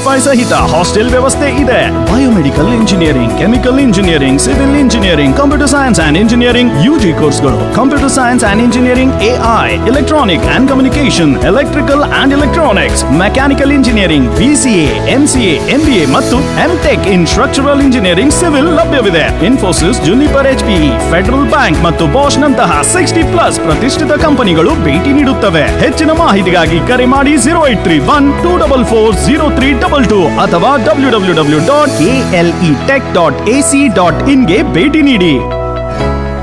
wifi ಸಹಿತ hostel ವ್ಯವಸ್ಥೆ ಇದೆ biomedical engineering chemical engineering civil engineering computer science and engineering UG ಕೋರ್ಸ್ಗಳು computer science and engineering AI electronic and communication electrical and electronics mechanical engineering BCA MCA MBA ಮತ್ತು MTech in structural engineering civil ಲಭ್ಯವಿದೆ Infosys Juniper HPE Federal Bank ಮತ್ತು Bosch ನಂತಹ sixty plus ಪ್ರತಿಷ್ಠಿತ ಕಂಪನಿಗಳು ಭೇಟಿ ನೀಡುತ್ತವೆ ಹೆಚ್ಚಿನ ಮಾಹಿತಿಗಾಗಿ ಕರೆ ಮಾಡಿ zero eight three one two double four zero three double two ಅಥವಾ W W W dot L E tech dot AC dot ಇನ್ಗೆ ಭೇಟಿ ನೀಡಿ